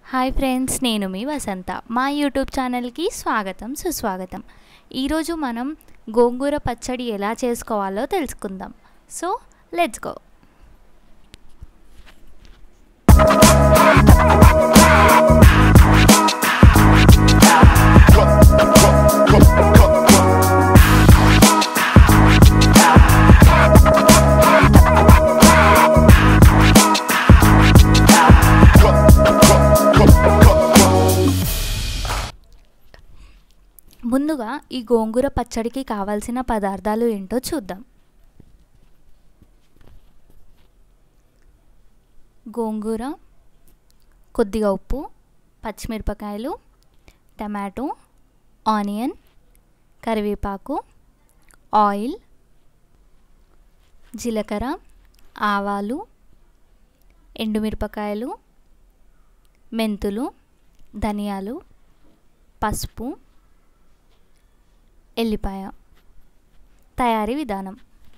hi friends నేను మీ వసంత మా YouTube ఛానల్కి స్వాగతం సుస్వాగతం ఈరోజు మనం గోంగూర పచ్చడి ఎలా చేసుకోవాలో తెలుసుకుందాం సో లెట్స్ గో ముందుగా ఈ గోంగూర పచ్చడికి కావాల్సిన పదార్థాలు ఏంటో చూద్దాం గోంగూర కొద్దిగా ఉప్పు పచ్చిమిరపకాయలు టమాటో ఆనియన్ కరివేపాకు ఆయిల్ జీలకర్ర ఆవాలు ఎండుమిరపకాయలు మెంతులు ధనియాలు పసుపు ఎల్లిపాయ తయారీ విధానం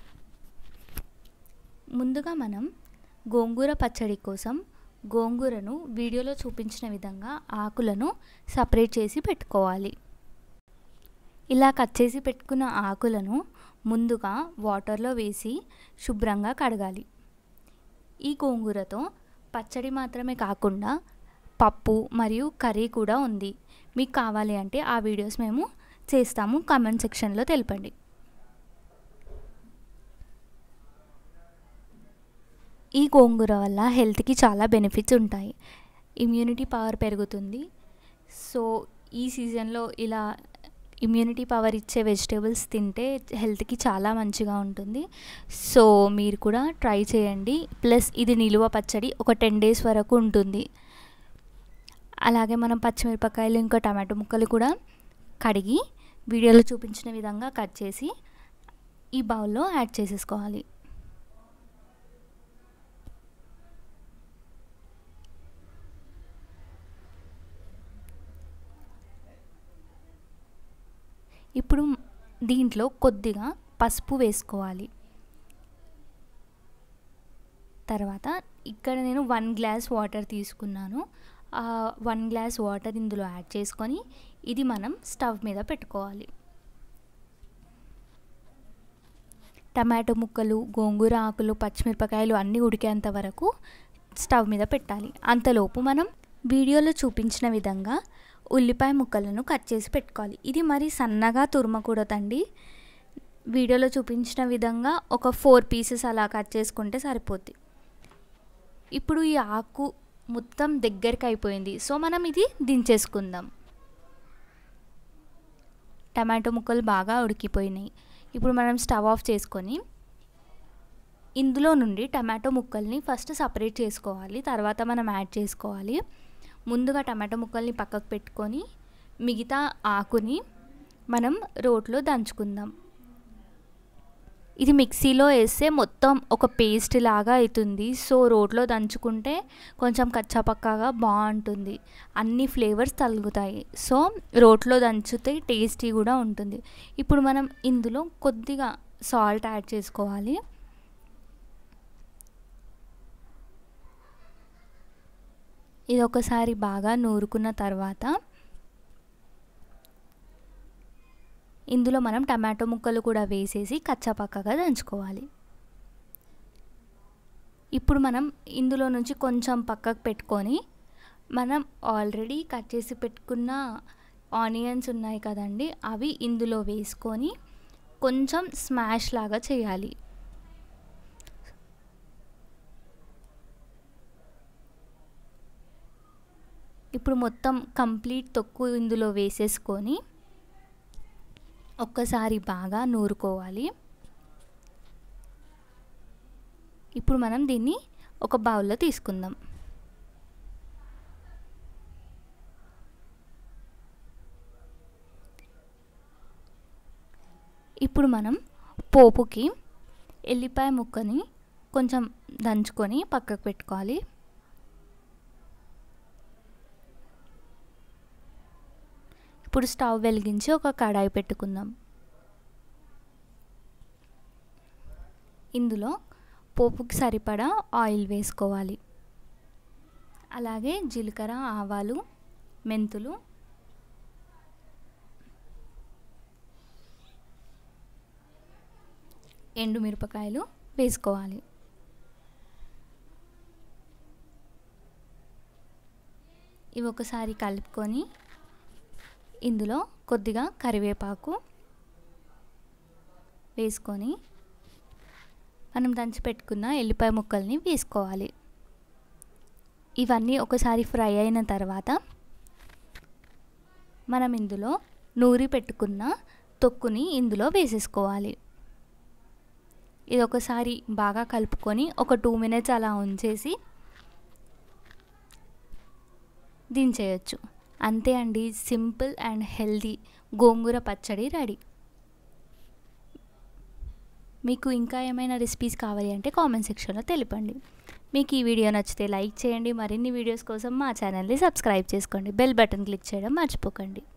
ముందుగా మనం గోంగూర పచ్చడి కోసం గోంగూరను వీడియోలో చూపించిన విధంగా ఆకులను సపరేట్ చేసి పెట్టుకోవాలి ఇలా కట్ చేసి పెట్టుకున్న ఆకులను ముందుగా వాటర్లో వేసి శుభ్రంగా కడగాలి ఈ గోంగూరతో పచ్చడి మాత్రమే కాకుండా పప్పు మరియు కర్రీ కూడా ఉంది మీకు కావాలి అంటే ఆ వీడియోస్ మేము చేస్తాము కామెంట్ సెక్షన్లో తెలపండి ఈ గోంగూర వల్ల హెల్త్కి చాలా బెనిఫిట్స్ ఉంటాయి ఇమ్యూనిటీ పవర్ పెరుగుతుంది సో ఈ సీజన్లో ఇలా ఇమ్యూనిటీ పవర్ ఇచ్చే వెజిటేబుల్స్ తింటే హెల్త్కి చాలా మంచిగా ఉంటుంది సో మీరు కూడా ట్రై చేయండి ప్లస్ ఇది నిలువ పచ్చడి ఒక టెన్ డేస్ వరకు ఉంటుంది అలాగే మనం పచ్చిమిరపకాయలు ఇంకా టమాటో ముక్కలు కూడా కడిగి వీడియోలో చూపించిన విధంగా కట్ చేసి ఈ బౌల్లో యాడ్ చేసేసుకోవాలి ఇప్పుడు దీంట్లో కొద్దిగా పసుపు వేసుకోవాలి తర్వాత ఇక్కడ నేను వన్ గ్లాస్ వాటర్ తీసుకున్నాను వన్ గ్లాస్ వాటర్ ఇందులో యాడ్ చేసుకొని ఇది మనం స్టవ్ మీద పెట్టుకోవాలి టమాటో ముక్కలు గోంగూర ఆకులు పచ్చిమిరపకాయలు అన్నీ ఉడికేంత వరకు స్టవ్ మీద పెట్టాలి అంతలోపు మనం వీడియోలో చూపించిన విధంగా ఉల్లిపాయ ముక్కలను కట్ చేసి పెట్టుకోవాలి ఇది మరి సన్నగా తురమకూడదండి వీడియోలో చూపించిన విధంగా ఒక ఫోర్ పీసెస్ అలా కట్ చేసుకుంటే సరిపోద్ది ఇప్పుడు ఈ ఆకు మొత్తం దగ్గరికి అయిపోయింది సో మనం ఇది దించేసుకుందాం టమాటో ముక్కలు బాగా ఉడికిపోయినాయి ఇప్పుడు మనం స్టవ్ ఆఫ్ చేసుకొని ఇందులో నుండి టమాటో ముక్కల్ని ఫస్ట్ సపరేట్ చేసుకోవాలి తర్వాత మనం యాడ్ చేసుకోవాలి ముందుగా టమాటో ముక్కల్ని పక్కకు పెట్టుకొని మిగతా ఆకుని మనం రోట్లో దంచుకుందాం ఇది మిక్సీలో వేస్తే మొత్తం ఒక పేస్ట్ లాగా అవుతుంది సో రోట్లో దంచుకుంటే కొంచెం కచ్చాపక్కాగా బాగుంటుంది అన్ని ఫ్లేవర్స్ తలుగుతాయి సో రోట్లో దంచితే టేస్టీ కూడా ఉంటుంది ఇప్పుడు మనం ఇందులో కొద్దిగా సాల్ట్ యాడ్ చేసుకోవాలి ఇది ఒకసారి బాగా నూరుకున్న తర్వాత ఇందులో మనం టమాటో ముక్కలు కూడా వేసేసి కచ్చాపక్కగా దంచుకోవాలి ఇప్పుడు మనం ఇందులో నుంచి కొంచెం పక్కకు పెట్టుకొని మనం ఆల్రెడీ కట్ చేసి పెట్టుకున్న ఆనియన్స్ ఉన్నాయి కదండి అవి ఇందులో వేసుకొని కొంచెం స్మాష్ లాగా చేయాలి ఇప్పుడు మొత్తం కంప్లీట్ తొక్కు ఇందులో వేసేసుకొని ఒక్కసారి బాగా నూరుకోవాలి ఇప్పుడు మనం దీన్ని ఒక బౌల్లో తీసుకుందాం ఇప్పుడు మనం పోపుకి ఎల్లిపాయ ముక్కని కొంచెం దంచుకొని పక్కకు పెట్టుకోవాలి ఇప్పుడు స్టవ్ వెలిగించి ఒక కడాయి పెట్టుకుందాం ఇందులో పోపుకి సరిపడా ఆయిల్ వేసుకోవాలి అలాగే జీలకర్ర ఆవాలు మెంతులు ఎండుమిరపకాయలు వేసుకోవాలి ఇవి ఒకసారి కలుపుకొని ఇందులో కొద్దిగా కరివేపాకు వేసుకొని మనం దంచి పెట్టుకున్న ఎల్లిపాయ ముక్కల్ని వేసుకోవాలి ఇవన్నీ ఒకసారి ఫ్రై అయిన తర్వాత మనం ఇందులో నూరి పెట్టుకున్న తొక్కుని ఇందులో వేసేసుకోవాలి ఇది ఒకసారి బాగా కలుపుకొని ఒక టూ మినిట్స్ అలా ఉంచేసి దించేయచ్చు అంతే అండి సింపుల్ అండ్ హెల్దీ గోంగూర పచ్చడి రెడీ మీకు ఇంకా ఏమైనా రెసిపీస్ కావాలి అంటే కామెంట్ సెక్షన్లో తెలిపండి మీకు ఈ వీడియో నచ్చితే లైక్ చేయండి మరిన్ని వీడియోస్ కోసం మా ఛానల్ని సబ్స్క్రైబ్ చేసుకోండి బెల్ బటన్ క్లిక్ చేయడం మర్చిపోకండి